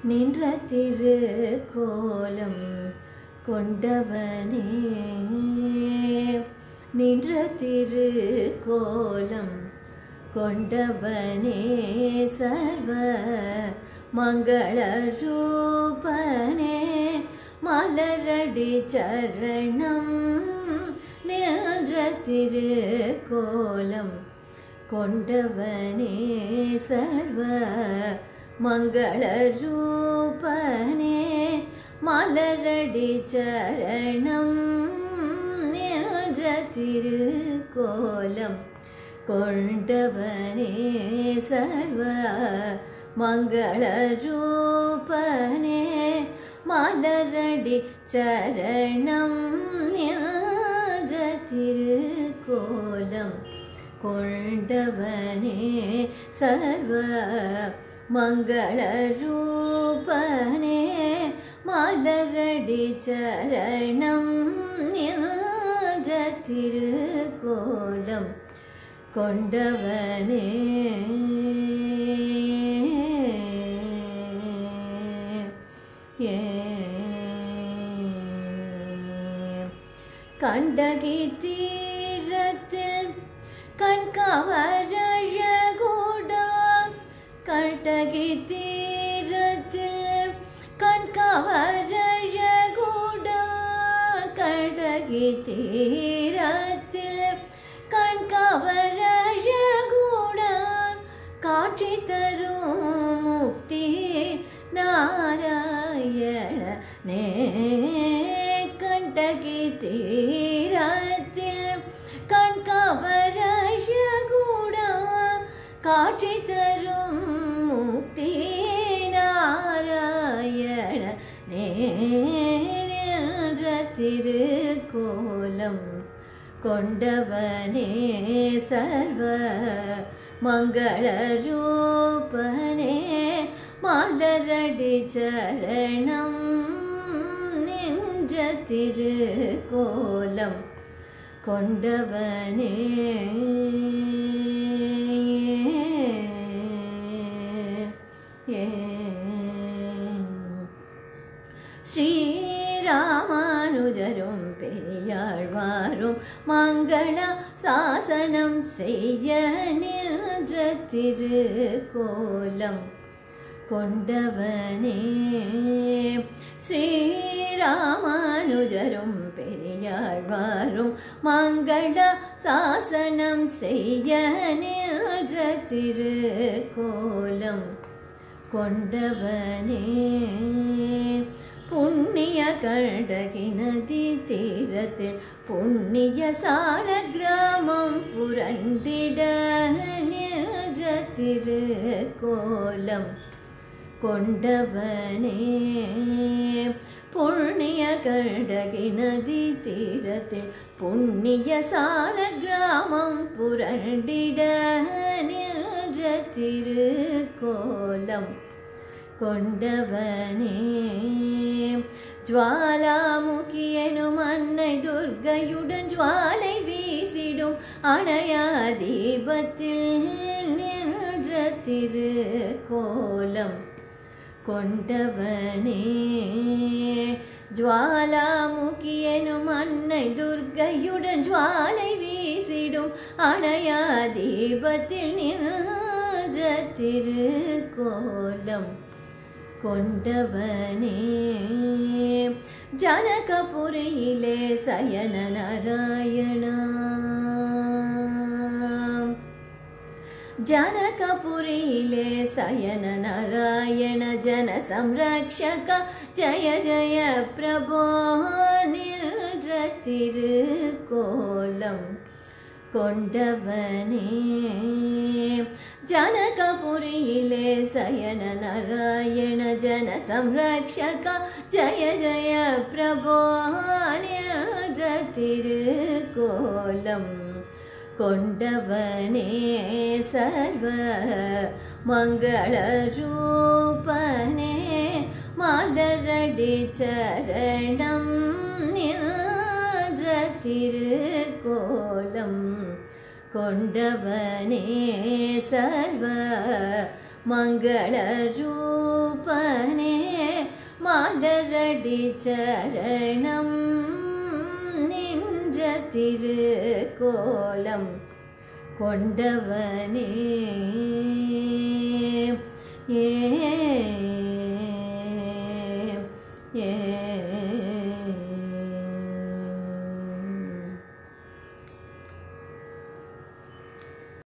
நின்ற திருக்கோலம் கொண்டவனே நின்ற திருக்கோலம் கொண்டவனே சர்வ மங்கள ரூபனே மலரடி சரணம் நின்ற திருக்கோலம் கொண்டவனே சர்வ மங்கள ரூபனே மலரடி சரணம் நின்ற திருக்கோலம் கொண்டவனே சர்வ மங்கள ரூபனே மலரடி சரணம் நின்ற திருக்கோலம் கொண்டவனே சர்வ மங்கள ரூபனே மலரடி சரணம் நின்ற திருக்கோலம் கொண்டவனே ஏ கண்டகி தீரத்தில் கண்கவரழகூடம் கண்டகி தீரத்தில் கண்கவரழகூடம் கண்டகி தீரத்தில் கண்கவரழகூடம் காட்சி தரும் முக்தி நாராயண நே கண்டகி தீரத்தில் கண்கவரழகூடம் காட்சி தரும் முக்தி நாராயண நேன்ற திருக்கோலம் கொண்டவனே சர்வ மங்கள ரூபனே மலரடி சரணம் நின்ற திருக்கோலம் கொண்டவனே ஏ ஸ்ரீராமானுஜரும் பெரியாழ்வாரும் மங்கள சாசனம் செய்ய நின்ற திருக்கோலம் கொண்டவனே ஸ்ரீராமானுஜரும் பெரியாழ்வாரும் மங்கள சாசனம் செய்ய நின்ற திருக்கோலம் கொண்டவனே புண்ணிய கண்டகி நதி தீரத்தில் புண்ணிய சார கிராமம் புரண்டிட நின்ற திருக்கோலம் கொண்டவனே புண்ணிய கண்டகி நதி தீரத்தில் புண்ணிய சார கிராமம் புரண்டிட நின்ற திருக்கோலம் கொண்டவனே ஜுவாலாமுகியனும் அன்னை துர்கையுடன் ஜுவாலை வீசிடும் அணையா தீபத்தில் நின்ற திருக்கோலம் கொண்டவனே ஜுவாலாமுகியனும் அன்னை துர்கையுடன் ஜுவாலை வீசிடும் அணையா தீபத்தில் நின்ற திருக்கோலம் கொண்டவனே ஜனகபுரியிலே சயன நாராயணா ஜனகபுரியிலே சயன நாராயண ஜன சம்ரக்ஷக ஜய ஜய பிரபோ நின்ற திருக்கோலம் கொண்டவனே ஜனகபுரியிலே சயன நாராயண ஜன சம்ரக்ஷக ஜய ஜய பிரபோ நின்ற திருக்கோலம் கொண்டவனே சர்வ மங்கள ரூபனே மலரடி சரணம் நின்ற திருக்கோலம் கொண்டவனே சர்வ மங்கள ரூப ரூபனே மலரடி சரணம் நின்ற திருக்கோலம் கொண்டவனே